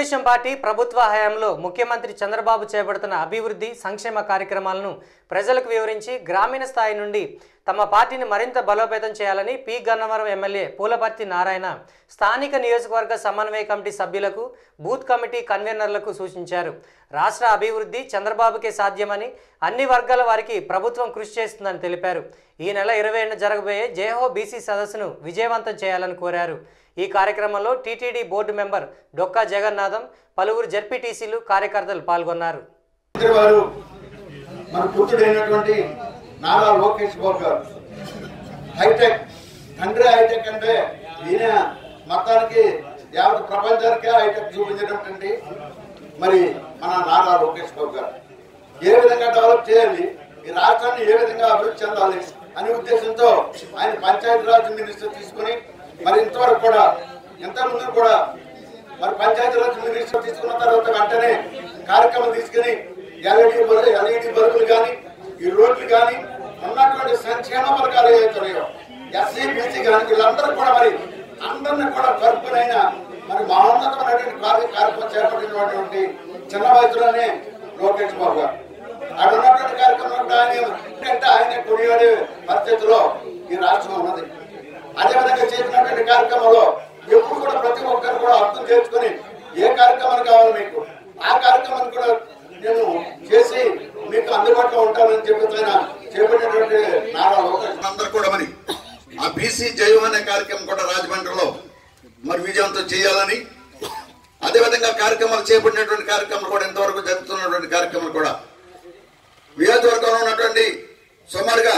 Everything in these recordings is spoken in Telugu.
తెలుగుదేశం పార్టీ ప్రభుత్వ హయాంలో ముఖ్యమంత్రి చంద్రబాబు చేపడుతున్న అభివృద్ధి సంక్షేమ కార్యక్రమాలను ప్రజలకు వివరించి గ్రామీణ స్థాయి నుండి తమ పార్టీని మరింత బలోపేతం చేయాలని పి గన్నవరం ఎమ్మెల్యే పూలపర్తి నారాయణ స్థానిక నియోజకవర్గ సమన్వయ కమిటీ సభ్యులకు బూత్ కమిటీ కన్వీనర్లకు సూచించారు రాష్ట్ర అభివృద్ధి చంద్రబాబుకే సాధ్యమని అన్ని వర్గాల వారికి ప్రభుత్వం కృషి చేస్తుందని తెలిపారు ఈ నెల ఇరవై ఏడున జరగబోయే జేహో బీసీ సదస్సును విజయవంతం చేయాలని కోరారు ఈ కార్యక్రమంలో TTD board member Dokka Jagannatham పలువురు జడ్పీటీసీలు కార్యకర్తలు పాల్గొన్నారు మంత్రి వారు మన పుత్రుడైనటువంటి నారా లోకేష్ బాబు గారు హైటెక్ తండ్రి హైటెక్ అంటే ఈయన మొత్తానికి యావత్ ప్రపంచానికే హైటెక్ చూపించినటువంటి మరి మన నారా లోకేష్ బాబు గారు ఏ విధంగా డెవలప్ చేయాలి ఈ రాష్ట్రాన్ని ఏ విధంగా అభివృద్ధి చెందాలి అనే ఉద్దేశంతో ఆయన పంచాయతీరాజ్ మినిస్టర్ తీసుకుని మరి ఇంతవరకు కూడా ఇంత ముందు కూడా మరి పంచాయతీరాజ్ మినిస్టర్ తీసుకున్న తర్వాత వెంటనే కార్యక్రమం తీసుకుని ఎల్ఈడి బల్బు ఎల్ఈడి బల్బులు కానీ ఈ రోడ్లు కానీ ఉన్నటువంటి సంక్షేమ పథకాలు ఏవైతున్నాయో ఎస్సీ బీసీ కానీ వీళ్ళందరూ కూడా మరి అందరినీ కూడా కలుపుకునైన మరి మహోన్నతమైనటువంటి కార్య కార్యక్రమం చేపట్టినటువంటి చిన్న వయసులోనే లోకేష్ బాబు గారు అక్కడ ఉన్నటువంటి కార్యక్రమం ఆయన అంటే ఆయన కొనియాడే పరిస్థితిలో ఈ రాష్ట్రం ఉన్నది అదే విధంగా చేసినటువంటి కార్యక్రమంలో ఎప్పుడు కూడా ప్రతి ఒక్కరు కూడా అర్థం చేసుకుని ఏ కార్యక్రమం కావాలి మీకు ఆ కార్యక్రమాన్ని కూడా నేను చేసి మీకు అందుబాటులో ఉంటానని చెప్పి ఆయన చేపట్టినటువంటి నారా లోకేష్ అందరు కూడా మరి ఆ బీసీ జయం అనే కార్యక్రమం కూడా రాజమండ్రిలో మరి విజయవంతం చేయాలని అదేవిధంగా కార్యక్రమాలు చేపట్టినటువంటి కార్యక్రమాలు కూడా ఇంతవరకు జరుగుతున్నటువంటి కార్యక్రమాలు కూడా నియోజకవర్గంలో ఉన్నటువంటి సుమారుగా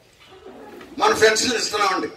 మన పెన్షన్లు ఇస్తున్నామండి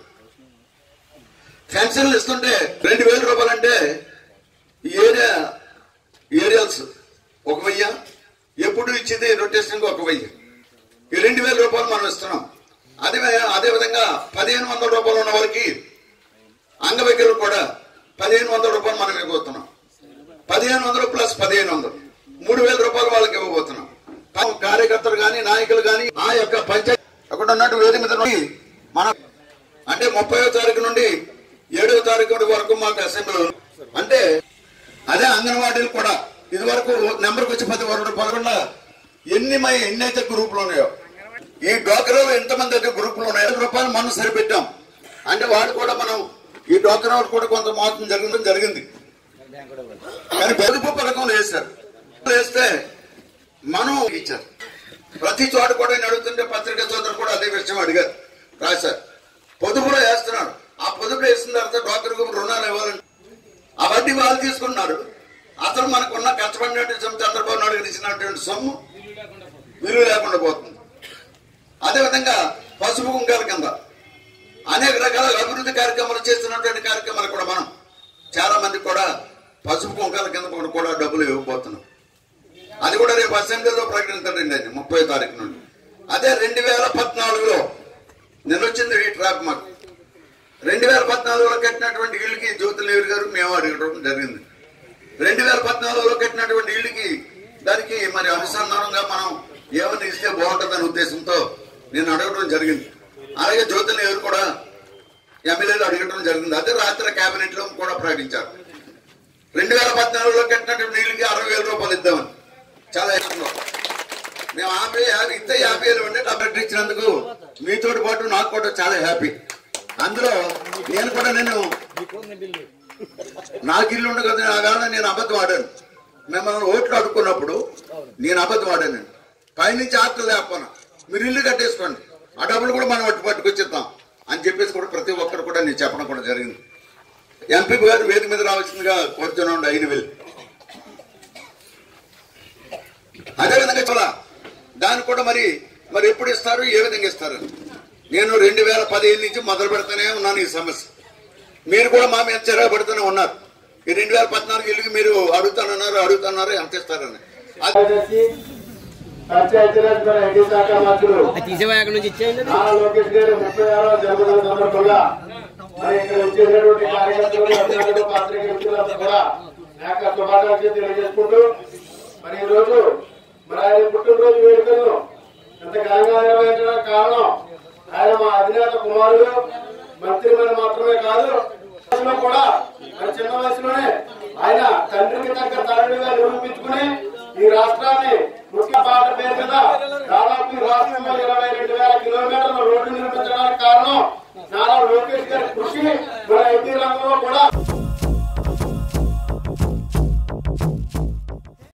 పెన్షన్లు ఇస్తుంటే రెండు వేల రూపాయలు అంటే ఈ ఏరియా ఏరియాల్స్ ఒక వెయ్యి ఎప్పుడు ఇచ్చేది రొటేషన్ ఒక వెయ్యి ఈ రెండు వేల రూపాయలు మనం ఇస్తున్నాం అదే అదే విధంగా పదిహేను వందల రూపాయలు ఉన్న వారికి అంగవైకలు కూడా పదిహేను వందల రూపాయలు మనం ఇవ్వబోతున్నాం పదిహేను వందలు ప్లస్ పదిహేను వందలు మూడు వేల రూపాయలు వాళ్ళకి ఇవ్వబోతున్నాం పాపం కార్యకర్తలు కానీ నాయకులు కానీ ఆ యొక్క పంచాయతీ అక్కడ ఉన్నట్టు వేదిక మీద నుండి మనం అంటే ముప్పై తారీఖు నుండి ఏడవ తారీఖు వరకు మాకు అసెంబ్లీ అంటే అదే అంగన్వాడీలు కూడా ఇది వరకు నెంబర్కి వచ్చి పది వరకు పదకొండ ఎన్ని మై ఎన్ని అయితే గ్రూపులు ఉన్నాయో ఈ డోకరాలు ఎంతమంది అయితే గ్రూపులు ఉన్నాయో ఐదు రూపాయలు మనం సరిపెట్టాం అంటే వాడు కూడా మనం ఈ డోకరాలు కూడా కొంత మోసం జరగడం జరిగింది కానీ పొదుపు పథకం వేశారు వేస్తే మనం ఇచ్చారు ప్రతి చోట కూడా నేను అడుగుతుంటే పత్రికా సోదరు కూడా అదే విషయం అడిగారు రాశారు పొదుపులో వేస్తున్నాడు ఆ పొదుపులో వేసిన తర్వాత డోకర్ రుణాలు ఇవ్వాలంటే ఆ వడ్డీ వాళ్ళు తీసుకున్నారు అసలు మనకున్న కష్టపడినటువంటి సొమ్ము చంద్రబాబు నాయుడు గారు ఇచ్చినటువంటి సొమ్ము విలువ లేకుండా పోతుంది అదేవిధంగా పసుపు కుంకాల కింద అనేక రకాల అభివృద్ధి కార్యక్రమాలు చేస్తున్నటువంటి కార్యక్రమాలు కూడా మనం చాలా మంది కూడా పసుపు కుంకాల కింద కూడా- కూడా డబ్బులు ఇవ్వబోతున్నాం అది కూడా రేపు అసెంబ్లీలో ప్రకటించండి అది ముప్పై తారీఖు నుండి అదే రెండు వేల పద్నాలుగులో నిన్న వచ్చింది ఈ ట్రాప్ మాకు రెండు వేల పద్నాలుగులో కట్టినటువంటి ఇళ్ళకి జ్యోతిలేవి గారు మేము అడగడం జరిగింది రెండు వేల పద్నాలుగులో కట్టినటువంటి ఇళ్ళకి దానికి మరి అనుసంధానంగా మనం ఏమని ఇస్తే బాగుంటుందనే ఉద్దేశంతో నేను అడగడం జరిగింది అలాగే జ్యోతిలేవి కూడా ఎమ్మెల్యేలు అడగడం జరిగింది అదే రాత్రి కేబినెట్ లో కూడా ప్రకటించారు రెండు వేల పద్నాలుగులో కట్టినటువంటి నీళ్ళకి అరవై వేల రూపాయలు ఇద్దామని చాలా ఎక్కువ మేము యాభై యాభై ఇస్తే యాభై వేలు ఉంటే డబ్బు ఇచ్చినందుకు మీతో పాటు నాకు కూడా చాలా హ్యాపీ అందులో నేను కూడా నేను నాకు ఇల్లు ఉండదు కదా నా కారణం నేను అబద్ధం ఆడాను మిమ్మల్ని ఓట్లు అడుక్కున్నప్పుడు నేను అబద్ధం ఆడాను పైనుంచి ఆటలు లేకపోయినా మీరు ఇల్లు కట్టేసుకోండి ఆ డబ్బులు కూడా మనం పట్టు పట్టుకొచ్చిద్దాం అని చెప్పేసి కూడా ప్రతి ఒక్కరు కూడా నేను చెప్పడం కూడా జరిగింది ఎంపీ గారు వేదిక మీద రావాల్సిందిగా కోరుతున్నాం ఐదు వేలు అదేవిధంగా చాలా దాన్ని కూడా మరి మరి ఎప్పుడు ఇస్తారు ఏ విధంగా ఇస్తారు నేను రెండు వేల పదిహేను నుంచి మొదలు పెడుతూనే ఉన్నాను ఈ సమస్య మీరు కూడా మా మీద చర్య పెడుతూనే ఉన్నారు ఈ రెండు వేల పద్నాలుగు ఇల్లుకి మీరు అడుగుతానన్నారు అడుగుతున్నారు ఎంత ఇస్తారని అది కార్యదర్శి పంచాయతీరాజ్ మరి ఐటీ శాఖ మంత్రులు తీసేవాయి అక్కడ నుంచి ఇచ్చేయండి నారా లోకేష్ గారు ముప్పై ఆరో జన్మదిన సందర్భంగా మరి ఇక్కడ వచ్చేసినటువంటి కార్యకర్తలు అభినందనలు పాత్రికేయులందరూ కూడా నా యొక్క శుభాకాంక్షలు తెలియజేసుకుంటూ మరి ఈ రోజు మరి ఆయన పుట్టినరోజు వేడుకలను ఎంత ఘనంగా నిర్వహించడానికి కారణం ఆయన మా అధినేత కుమారుడు మంత్రి మాత్రమే కాదు వయసులో కూడా మరి చిన్న వయసులోనే ఆయన తండ్రికి తగ్గ తల్లిగా నిరూపించుకుని ఈ రాష్ట్రాన్ని ముఖ్య పాట పేరు మీద దాదాపు ఈ రాష్ట్రంలో ఇరవై